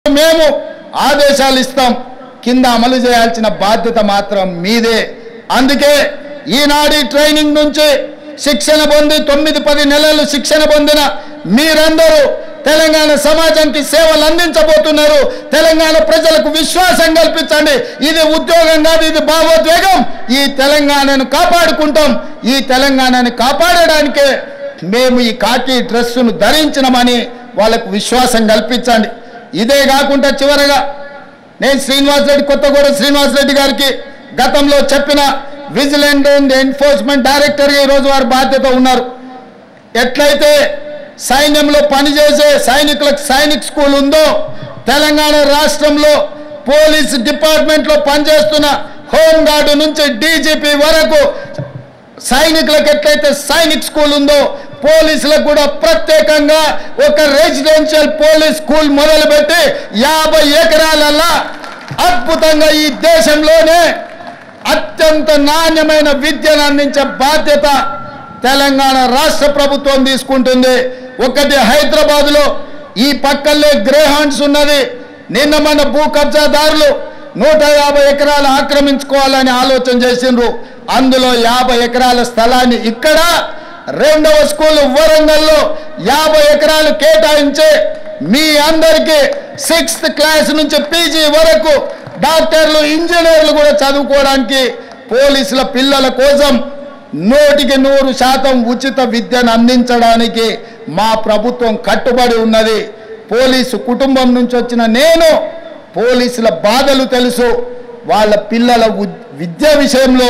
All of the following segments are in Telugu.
మేము ఆదేశాలు ఇస్తాం కింద అమలు చేయాల్సిన బాధ్యత మాత్రం మీదే అందుకే ఈనాడు ఈ ట్రైనింగ్ నుంచి శిక్షణ పొంది తొమ్మిది పది నెలలు శిక్షణ పొందిన మీరందరూ తెలంగాణ సమాజానికి సేవలు అందించబోతున్నారు తెలంగాణ ప్రజలకు విశ్వాసం కల్పించండి ఇది ఉద్యోగం కాదు ఇది భావోద్వేగం ఈ తెలంగాణను కాపాడుకుంటాం ఈ తెలంగాణని కాపాడడానికే మేము ఈ కాకి డ్రెస్సును ధరించినమని వాళ్ళకు విశ్వాసం కల్పించండి ఇదే కాకుండా చివరగా నేను శ్రీనివాస్ రెడ్డి కొత్తగూడ శ్రీనివాస్ రెడ్డి గారికి గతంలో చెప్పిన విజిలెంట్ అండ్ ఎన్ఫోర్స్మెంట్ డైరెక్టర్గా ఈరోజు వారి బాధ్యత ఉన్నారు ఎట్లయితే సైన్యంలో పనిచేసే సైనికులకు సైనిక్ స్కూల్ ఉందో తెలంగాణ రాష్ట్రంలో పోలీస్ డిపార్ట్మెంట్లో పనిచేస్తున్న హోంగార్డు నుంచి డీజీపీ వరకు సైనికులకు ఎట్లయితే సైనిక్ స్కూల్ ఉందో పోలీసులకు కూడా ప్రత్యేకంగా ఒక రెసిడెన్షియల్ పోలీస్ స్కూల్ మొదలుపెట్టి యాభై ఎకరాలల్లా అద్భుతంగా ఈ దేశంలోనే అత్యంత నాణ్యమైన విద్యను అందించే బాధ్యత తెలంగాణ రాష్ట్ర ప్రభుత్వం తీసుకుంటుంది ఒకటి హైదరాబాద్లో ఈ పక్కల్లే గ్రేహాండ్స్ ఉన్నది నిన్న మన భూ కబ్జాదారులు నూట యాభై ఎకరాలు ఆక్రమించుకోవాలని ఆలోచన చేసిండ్రు అందులో యాభై ఎకరాల స్థలాన్ని ఇక్కడ రెండవ స్కూల్ వరంగల్లో యాభై ఎకరాలు కేటాయించి మీ అందరికీ సిక్స్త్ క్లాస్ నుంచి పీజీ వరకు డాక్టర్లు ఇంజనీర్లు కూడా చదువుకోవడానికి పోలీసుల పిల్లల కోసం నూటికి నూరు శాతం ఉచిత విద్యను అందించడానికి మా ప్రభుత్వం కట్టుబడి ఉన్నది పోలీసు కుటుంబం నుంచి వచ్చిన నేను పోలీసుల బాధలు తెలుసు వాళ్ళ పిల్లల ఉద్- విద్య విషయంలో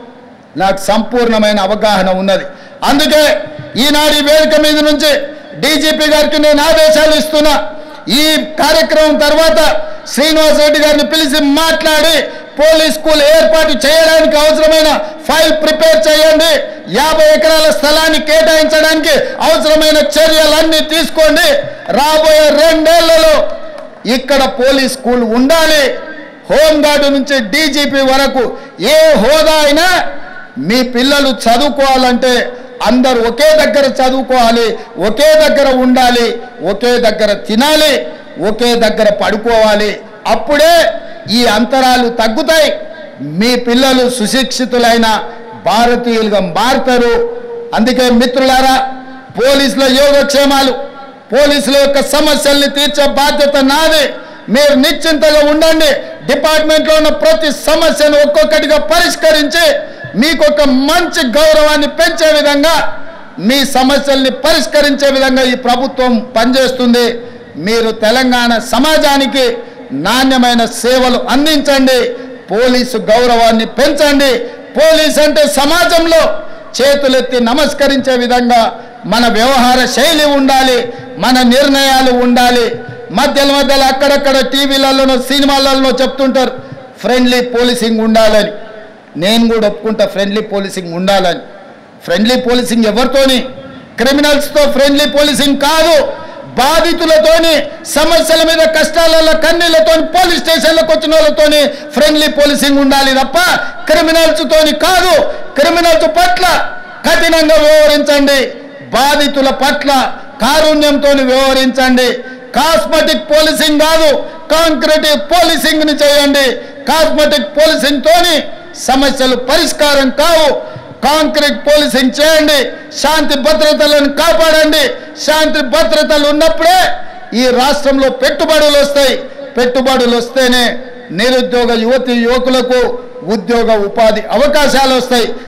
నాకు సంపూర్ణమైన అవగాహన ఉన్నది అందుకే ఈనాడు ఈ వేదిక మీద నుంచి డీజీపీ గారికి నేను ఆదేశాలు ఇస్తున్నా ఈ కార్యక్రమం తర్వాత శ్రీనివాస్ రెడ్డి గారిని పిలిచి మాట్లాడి పోలీస్ స్కూల్ ఏర్పాటు చేయడానికి అవసరమైన ఫైల్ ప్రిపేర్ చేయండి యాభై ఎకరాల స్థలాన్ని కేటాయించడానికి అవసరమైన చర్యలన్నీ తీసుకోండి రాబోయే రెండేళ్లలో ఇక్కడ పోలీస్ స్కూల్ ఉండాలి హోంగార్డు నుంచి డీజీపీ వరకు ఏ హోదా అయినా మీ పిల్లలు చదువుకోవాలంటే అందరు ఒకే దగ్గర చదువుకోవాలి ఒకే దగ్గర ఉండాలి ఒకే దగ్గర తినాలి ఒకే దగ్గర పడుకోవాలి అప్పుడే ఈ అంతరాలు తగ్గుతాయి మీ పిల్లలు సుశిక్షితులైన భారతీయులుగా మారుతారు అందుకే మిత్రులారా పోలీసుల యోగక్షేమాలు పోలీసుల యొక్క సమస్యల్ని తీర్చే బాధ్యత నాది మీరు నిశ్చింతగా ఉండండి డిపార్ట్మెంట్లో ఉన్న ప్రతి సమస్యను ఒక్కొక్కటిగా పరిష్కరించి మీకు ఒక మంచి గౌరవాన్ని పెంచే విధంగా మీ సమస్యల్ని పరిష్కరించే విధంగా ఈ ప్రభుత్వం పనిచేస్తుంది మీరు తెలంగాణ సమాజానికి నాణ్యమైన సేవలు అందించండి పోలీసు గౌరవాన్ని పెంచండి పోలీస్ అంటే సమాజంలో చేతులెత్తి నమస్కరించే విధంగా మన వ్యవహార శైలి ఉండాలి మన నిర్ణయాలు ఉండాలి మధ్యలో మధ్యలో అక్కడక్కడ టీవీలలోనో సినిమాలలో చెప్తుంటారు ఫ్రెండ్లీ పోలీసింగ్ ఉండాలని నేను కూడా ఒప్పుకుంటా ఫ్రెండ్లీ పోలీసింగ్ ఉండాలని ఫ్రెండ్లీ పోలీసింగ్ ఎవరితోని క్రిమినల్స్తో ఫ్రెండ్లీ పోలీసింగ్ కాదు బాధితులతోని సమస్యల మీద కష్టాలలో కన్నీళ్లతో పోలీస్ స్టేషన్లకు వచ్చిన వాళ్ళతోని ఫ్రెండ్లీ పోలీసింగ్ ఉండాలి తప్ప క్రిమినల్స్ తోని కాదు క్రిమినల్స్ పట్ల కఠినంగా వ్యవహరించండి బాధితుల పట్ల కారుణ్యంతో వ్యవహరించండి కాస్మెటిక్ పోలీసింగ్ కాదు కాంక్రీటివ్ పోలీసింగ్ ని చేయండి కాస్మెటిక్ పోలీసింగ్ తోని సమస్యలు పరిష్కారం కావు కాంక్రీట్ పోలీసింగ్ చేయండి శాంతి భద్రతలను కాపాడండి శాంతి భద్రతలు ఉన్నప్పుడే ఈ రాష్ట్రంలో పెట్టుబడులు వస్తాయి పెట్టుబడులు వస్తేనే నిరుద్యోగ యువతి యువకులకు ఉద్యోగ ఉపాధి అవకాశాలు వస్తాయి